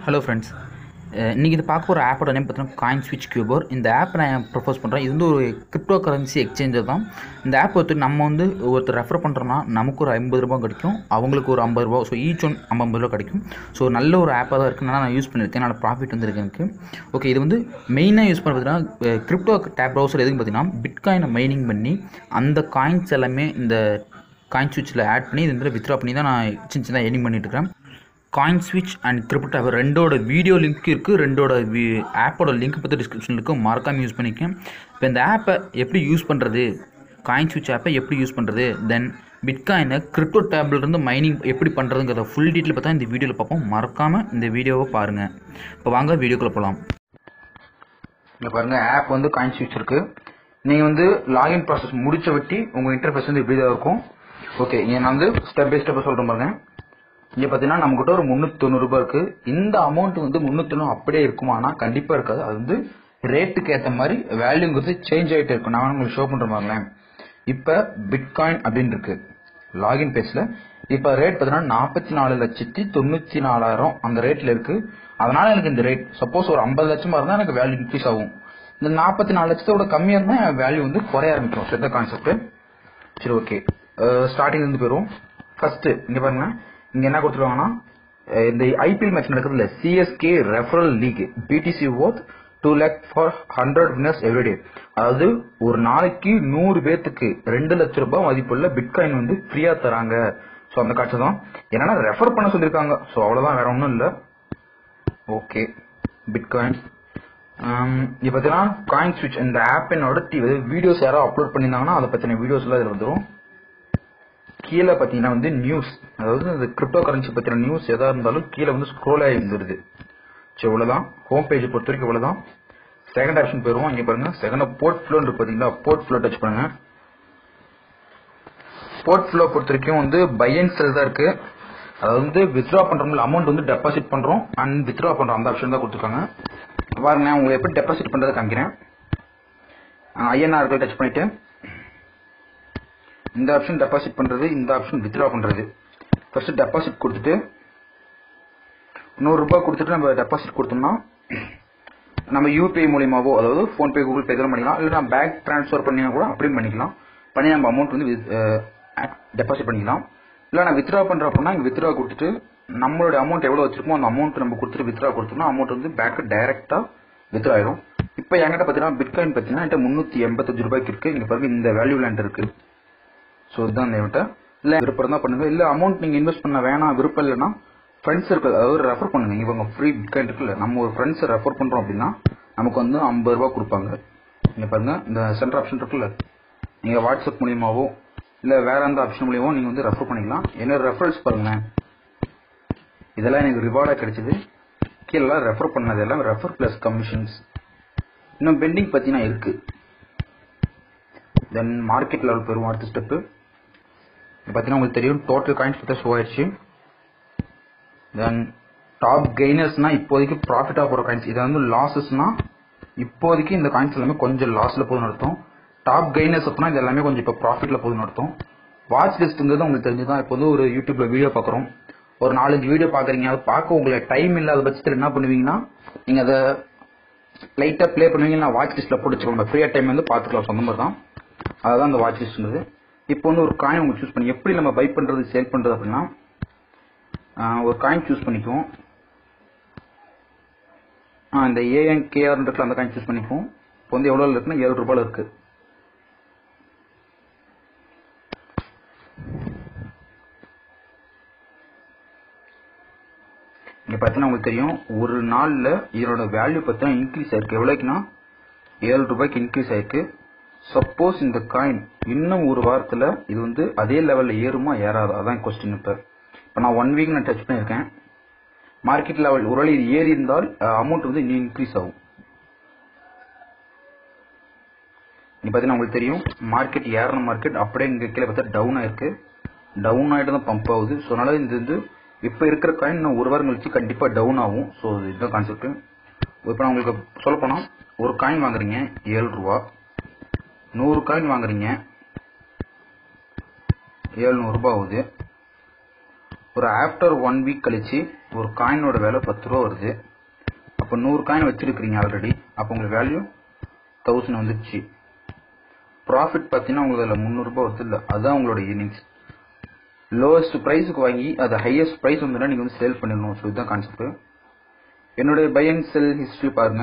hello friends இன்றைக்கி இது பார்க்க போகிற ஆப்போட நேம் பார்த்தீங்கன்னா காயின் ஸ்விட்ச் கியூபர் இந்த ஆப் நான் ப்ரப்போஸ் பண்ணுறேன் இது வந்து ஒரு கிரிப்டோ கரன்சி எக்ஸ்சேஞ்சர் தான் இந்த ஆப் ஒருத்தர் நம்ம வந்து ஒருத்தர் ரெஃபர் பண்ணுறோன்னா நமக்கு ஒரு ஐம்பது ரூபா கிடைக்கும் அவங்களுக்கு ஒரு ஐம்பது ரூபா ஸோ ஈச் ஒன் ஐம்பது ரூபா கிடைக்கும் ஸோ நல்ல ஒரு ஆப்பாக தான் இருக்குன்னா நான் யூஸ் பண்ணியிருக்கேன் நல்ல ப்ராஃபிட் வந்துருக்கு எனக்கு ஓகே இது வந்து மெயினாக யூஸ் பண்ண பார்த்தீங்கன்னா கிரிப்டோ டேப் ப்ரௌசர் எதுக்கு பார்த்தீங்கன்னா பிட்காயினை மைனிங் பண்ணி அந்த காயின்ஸ் எல்லாமே இந்த காயின் ஸ்விட்சில் ஆட் பண்ணி இது வந்து வித்ரா பண்ணி தான் நான் சின்ன சின்ன எர்னிங் பண்ணிட்டு இருக்கேன் காயின் ஸ்விட்ச் அண்ட் கிரிப்டோ ஆப் ரெண்டோட வீடியோ லிங்க் இருக்குது ரெண்டோட வி ஆப்போட லிங்க் பற்றி டிஸ்கிரிப்ஷனில் இருக்கும் மறக்காமல் யூஸ் பண்ணிக்கேன் இப்போ இந்த ஆப்பை எப்படி யூஸ் பண்ணுறது காயின் ஸ்விட்ச் ஆப்பை எப்படி யூஸ் பண்ணுறது தென் பிட்காயினை கிரிப்டோ டேப்லேருந்து மைனிங் எப்படி பண்ணுறதுங்கிறத ஃபுல் டீட்டெயில் பார்த்தா இந்த வீடியோவில் பார்ப்போம் மறக்காமல் இந்த வீடியோவை பாருங்கள் இப்போ வாங்க வீடியோக்குள்ளே போகலாம் இங்கே பாருங்கள் ஆப் வந்து காயின் ஸ்விட்ச் இருக்குது நீங்கள் வந்து லாகின் ப்ராசஸ் முடிச்ச வட்டி உங்கள் இன்டர்ஃபேஸ் வந்து இப்படி தான் இருக்கும் ஓகே இங்கே நான் வந்து ஸ்டெப் பை ஸ்டெப்பாக சொல்கிறேன் பாருங்க இங்கே பார்த்தீங்கன்னா நம்மகிட்ட ஒரு முந்நூற்றி தொண்ணூறு ரூபாய் இருக்கு இந்த அமௌண்ட் வந்து முந்நூற்றி தொண்ணூறு அப்படியே இருக்குமானா கண்டிப்பாக இருக்காது அது வந்து ரேட்டுக்கு ஏற்ற மாதிரி வேல்யூங்கிறது சேஞ்ச் ஆகிட்டே இருக்கும் நான் உங்களுக்கு ஷோ பண்ணுற பாருங்களேன் இப்போ பிட்காயின் அப்படின்னு இருக்கு லாகின் பேஜில் இப்போ ரேட் பார்த்தீங்கன்னா நாற்பத்தி நாலு லட்சத்தி தொண்ணூற்றி நாலாயிரம் அந்த ரேட்டில் இருக்கு அதனால எனக்கு இந்த ரேட் சப்போஸ் ஒரு ஐம்பது லட்சமா இருந்தால் எனக்கு வேல்யூ இன்க்ரீஸ் ஆகும் இந்த நாற்பத்தி நாலு லட்சத்தோட கம்மியாக இருந்தால் வேல்யூ வந்து குறைய ஆரம்பிக்கும் செத்த கான்செப்ட் சரி ஓகே ஸ்டார்டிங் இருந்து போயிடும் ஃபர்ஸ்ட் இங்க பாருங்க இங்க என்ன கொடுத்துருவாங்கன்னா அஹ் இந்த ஐபிஎல் மேட்ச் நடக்குதுல்ல CSK referral league BTC worth two lakh for hundred winners everyday அதாவது ஒரு நாளைக்கு நூறு பேர்த்துக்கு ரெண்டு லட்சம் ரூபாய் மதிப்புள்ள பிட்காயின் வந்து ஃப்ரீயா தராங்க ஸோ அந்த காட்சி தான் என்னன்னா ரெஃபர் பண்ண சொல்லியிருக்காங்க ஸோ அவ்வளோதான் வேற ஒன்றும் இல்லை ஓகே பிட்காயின் இப்போ பார்த்தீங்கன்னா காயின் ஸ்விட்ச் இந்த ஆப் என்னோட வீடியோஸ் யாராவது அப்லோட் பண்ணியிருந்தாங்கன்னா அதை பற்றின வீடியோஸ் எல்லாம் இதில் வந்துடும் கீழே பார்த்தீங்கன்னா வந்து நியூஸ் அதாவது இந்த கிரிப்டோ கரன்சி பற்றின நியூஸ் எதா இருந்தாலும் கீழே வந்து ஸ்க்ரோல் ஆகி வந்துருது சரி இவ்வளோதான் ஹோம் பேஜ் பொறுத்த வரைக்கும் இவ்வளோதான் செகண்ட் ஆப்ஷன் போயிடுவோம் இங்கே பாருங்க செகண்ட் போர்ட் ஃப்ளோ இருக்கு பார்த்தீங்களா போர்ட் ஃப்ளோ டச் பண்ணுங்க போர்ட் ஃப்ளோ பொறுத்த வரைக்கும் வந்து பை அண்ட் செல் தான் இருக்கு அதாவது வந்து வித்ரா பண்றோம்ல அமௌண்ட் வந்து டெபாசிட் பண்றோம் அண்ட் வித்ரா பண்றோம் அந்த ஆப்ஷன் தான் கொடுத்துருக்காங்க பாருங்க நான் உங்களுக்கு எப்படி டெபாசிட் பண்றதை காமிக்கிறேன் ஐஎன்ஆர் டச் பண்ணிட்டு இந்த ஆப்ஷன் டெபாசிட் பண்றது இந்த ஆப்ஷன் வித்ரா பண்றது ஃபர்ஸ்ட் டெபாசிட் கொடுத்துட்டு நூறு ரூபாய் கொடுத்துட்டு நம்ம டெபாசிட் கொடுத்தோம்னா நம்ம யூபிஐ மூலியமாவோ அதாவது ஃபோன்பே கூகுள் பே இதெல்லாம் பண்ணிக்கலாம் இல்லை நம்ம பேங்க் ட்ரான்ஸ்ஃபர் பண்ணினா கூட அப்படியும் பண்ணிக்கலாம் பண்ணி நம்ம அமௌண்ட் வந்து டெபாசிட் பண்ணிக்கலாம் இல்லை நான் வித்ரா பண்றோம் அப்படின்னா இங்கே வித்ரா கொடுத்துட்டு நம்மளோட அமௌண்ட் எவ்வளோ வச்சிருக்கோம் அந்த அமௌண்ட் நம்ம கொடுத்துட்டு வித்ரா கொடுத்தோம்னா அமௌண்ட் வந்து பேங்க் டைரக்டா வித்ரா ஆயிடும் இப்போ என்கிட்ட பார்த்தீங்கன்னா பிட்காயின் பார்த்தீங்கன்னா என்கிட்ட முந்நூற்றி எண்பத்தஞ்சு ரூபாய்க்கு இருக்கு இங்கே பாருங்க இந்த வேல்யூ லேண்ட் இருக்கு ஸோ இதுதான் என்கிட்ட இல்லை விருப்பம் தான் பண்ணுங்க இல்லை அமௌண்ட் நீங்கள் இன்வெஸ்ட் பண்ண வேணாம் விருப்பம் இல்லைன்னா ஃப்ரெண்ட்ஸ் இருக்கு அதாவது ரெஃபர் பண்ணுங்க இவங்க ஃப்ரீ பிட்காயின் இருக்குல்ல நம்ம ஒரு ஃப்ரெண்ட்ஸ் ரெஃபர் பண்ணுறோம் அப்படின்னா நமக்கு வந்து ஐம்பது ரூபா கொடுப்பாங்க இங்கே பாருங்க இந்த சென்டர் ஆப்ஷன் இருக்குல்ல நீங்கள் வாட்ஸ்அப் மூலியமாவோ இல்லை வேற எந்த ஆப்ஷன் மூலியமோ நீங்கள் வந்து ரெஃபர் பண்ணிக்கலாம் என்ன ரெஃபரன்ஸ் பாருங்களேன் இதெல்லாம் எனக்கு ரிவார்டாக கிடைச்சது கீழே ரெஃபர் பண்ணது எல்லாம் ரெஃபர் ப்ளஸ் கமிஷன்ஸ் இன்னும் பெண்டிங் பார்த்தீங்கன்னா இருக்கு தென் மார்க்கெட் லெவல் போயிடும் அடுத்த ஸ்டெப்பு பார்த்தீங்கன்னா உங்களுக்கு தெரியும் டோட்டல் காயின்ஸ் பற்றி ஷோ ஆயிடுச்சு தென் டாப் கெய்னர்ஸ்னா இப்போதைக்கு ப்ராஃபிட்டாக போகிற காயின்ஸ் இதை வந்து லாஸஸ்னா இப்போதைக்கு இந்த காயின்ஸ் எல்லாமே கொஞ்சம் லாஸில் போகுதுன்னு அர்த்தம் டாப் கெய்னர்ஸ் அப்படின்னா இது எல்லாமே கொஞ்சம் இப்போ ப்ராஃபிட்டில் போகுதுன்னு அர்த்தம் வாட்ச் லிஸ்ட்டுங்கிறது உங்களுக்கு தெரிஞ்சுதான் இப்போ வந்து ஒரு யூடியூப்ல வீடியோ பார்க்குறோம் ஒரு நாலஞ்சு வீடியோ பார்க்குறீங்க அது பார்க்க உங்களுக்கு டைம் இல்லாத பட்சத்தில் என்ன பண்ணுவீங்கன்னா நீங்கள் அதை லைட்டாக ப்ளே பண்ணுவீங்க நான் வாட்ச் லிஸ்ட்டில் போட்டு வச்சுக்கோங்க ஃப்ரீயாக டைம் வந்து பார்த்துக்கலாம் சொந்த மாதிரி தான் அதுதான் அந்த வாட்ச் லிஸ்ட்ங்கிறது இப்போ வந்து ஒரு காயின் உங்களுக்கு சூஸ் பண்ணி எப்படி நம்ம பை பண்ணுறது சேல் பண்ணுறது அப்படின்னா ஒரு காயின் சூஸ் பண்ணிக்குவோம் இந்த ஏஎன் கேஆர் இருக்குல்ல அந்த காயின் சூஸ் பண்ணிக்குவோம் இப்போ வந்து எவ்வளோ இருக்குன்னா ஏழு ரூபாயில் இருக்கு இங்க பார்த்தீங்கன்னா உங்களுக்கு தெரியும் ஒரு நாள்ல இதோட வேல்யூ பார்த்தீங்கன்னா இன்க்ரீஸ் ஆயிருக்கு எவ்வளோக்குன்னா ஏழு ரூபாய்க்கு இன்க்ரீஸ் ஆயிருக்கு சப்போஸ் இந்த காயின் இன்னும் ஒரு வாரத்துல இது வந்து அதே லெவல்ல ஏறுமா ஏறாதா அதான் கொஸ்டின் இப்ப இப்போ நான் ஒன் வீக் நான் டச் பண்ணியிருக்கேன் மார்க்கெட் லெவல் ஒருவேளை இது ஏறி இருந்தால் அமௌண்ட் வந்து இன்னும் இன்க்ரீஸ் ஆகும் இங்க பார்த்தீங்கன்னா உங்களுக்கு தெரியும் மார்க்கெட் ஏறின மார்க்கெட் அப்படியே இங்க கீழே பார்த்தா டவுன் ஆயிருக்கு டவுன் ஆகிட்டு தான் பம்ப் ஆகுது ஸோ அதனால இது வந்து இப்போ இருக்கிற காயின் இன்னும் ஒரு வாரம் கழிச்சு கண்டிப்பாக டவுன் ஆகும் ஸோ இதுதான் கான்செப்ட் இப்போ நான் உங்களுக்கு சொல்ல போனால் ஒரு காயின் வாங்குறீங்க ஏழு ரூபா நூறு காயின் வாங்குறீங்க ஏழ்நூறு ரூபாய் ஆகுது ஒரு ஆஃப்டர் ஒன் வீக் கழிச்சு ஒரு காயினோட விலை பத்து ரூபா வருது அப்போ நூறு காயின் வச்சிருக்கிறீங்க ஆல்ரெடி அப்போ உங்களுக்கு வேல்யூ தௌசண்ட் வந்துடுச்சு ப்ராஃபிட் பார்த்தீங்கன்னா உங்களுக்கு அதில் முந்நூறுபா வருது இல்லை அதுதான் உங்களோட இன்னிங்ஸ் லோவஸ்ட் ப்ரைஸுக்கு வாங்கி அது ஹையஸ்ட் ப்ரைஸ் வந்துன்னா நீங்கள் வந்து சேல் பண்ணிடணும் ஸோ இதுதான் கான்செப்ட் என்னுடைய பை அண்ட் செல் ஹிஸ்ட்ரி பாருங்க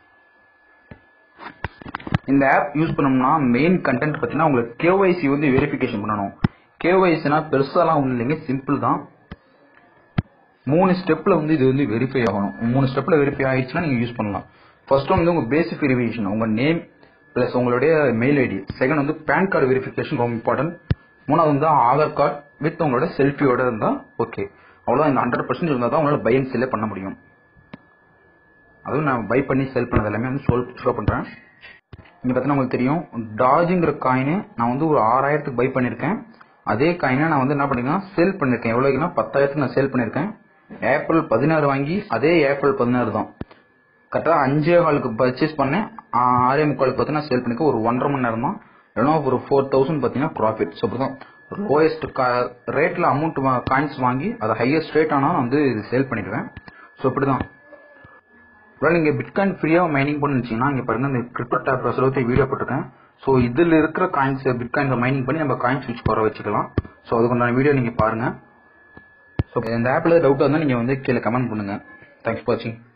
இந்த ஆப் யூஸ் பண்ணோம்னா மெயின் கண்டென்ட் பார்த்தீங்கன்னா உங்களுக்கு கேஒய்சி வந்து வெரிஃபிகேஷன் பண்ணணும் கேஒய்சினா பெருசாலாம் ஒன்றும் இல்லைங்க சிம்பிள் தான் மூணு ஸ்டெப்ல வந்து இது வந்து வெரிஃபை ஆகணும் மூணு ஸ்டெப்ல வெரிஃபை ஆயிடுச்சுன்னா நீங்க யூஸ் பண்ணலாம் ஃபர்ஸ்ட் வந்து உங்க பேசிக் வெரிஃபிகேஷன் உங்க நேம் பிளஸ் உங்களுடைய மெயில் ஐடி செகண்ட் வந்து பேன் கார்டு வெரிஃபிகேஷன் ரொம்ப இம்பார்ட்டன்ட் மூணாவது வந்து ஆதார் கார்டு வித் உங்களோட செல்ஃபியோட இருந்தா ஓகே அவ்வளோ இந்த ஹண்ட்ரட் பர்சன்ட் இருந்தால் தான் உங்களால் பை அண்ட் செல்லே பண்ண முடியும் அதுவும் நான் பை பண்ணி செல் பண்ணது எல்லாமே வந்து சொல் ஷோ பண்றேன் இங்க பார்த்தீங்கன்னா உங்களுக்கு தெரியும் டாஜுங்கிற காயின் நான் வந்து ஒரு ஆறாயிரத்துக்கு பை பண்ணியிருக்கேன் அதே காயினை நான் வந்து என்ன பண்ணிருக்கேன் சேல் பண்ணிருக்கேன் எவ்வளவுக்குன்னா பத்தாயிரத்துக்கு நான் சேல் பண்ணிருக்கேன் ஏப்ரல் பதினாறு வாங்கி அதே ஏப்ரல் பதினாறு தான் கரெக்டாக அஞ்சே காலுக்கு பர்ச்சேஸ் பண்ணேன் ஆறே முக்காலுக்கு பார்த்தீங்கன்னா சேல் பண்ணிக்க ஒரு ஒன்றரை மணி நேரம் தான் இல்லைனா ஒரு ஃபோர் தௌசண்ட் பார்த்தீங்கன்னா ப்ராஃபிட் ஸோ அப்படி தான் லோயஸ்ட் ரேட்டில் அமௌண்ட் காயின்ஸ் வாங்கி அது ஹையஸ்ட் ரேட் ஆனால் வந்து இது சேல் பண்ணிடுவேன் ஸோ இப்படி தான் ஒருவேளை நீங்க பிட்காயின் ஃப்ரீயா மைனிங் பண்ணி வச்சீங்கன்னா இங்க பாருங்க இந்த கிரிப்டோ டேப் செலவுக்கு வீடியோ போட்டிருக்கேன் ஸோ இதுல இருக்கிற காயின்ஸ் பிட்காயின் மைனிங் பண்ணி நம்ம காயின் ஸ்விட்ச் வர வச்சுக்கலாம் ஸோ அதுக்குண்டான வீடியோ நீங்க பாருங்க ஸோ இந்த ஆப்ல டவுட் வந்தா நீங்க வந்து கீழே கமெண்ட் பண்ணுங்க தேங்க்ஸ் ஃபார் வாட்சிங்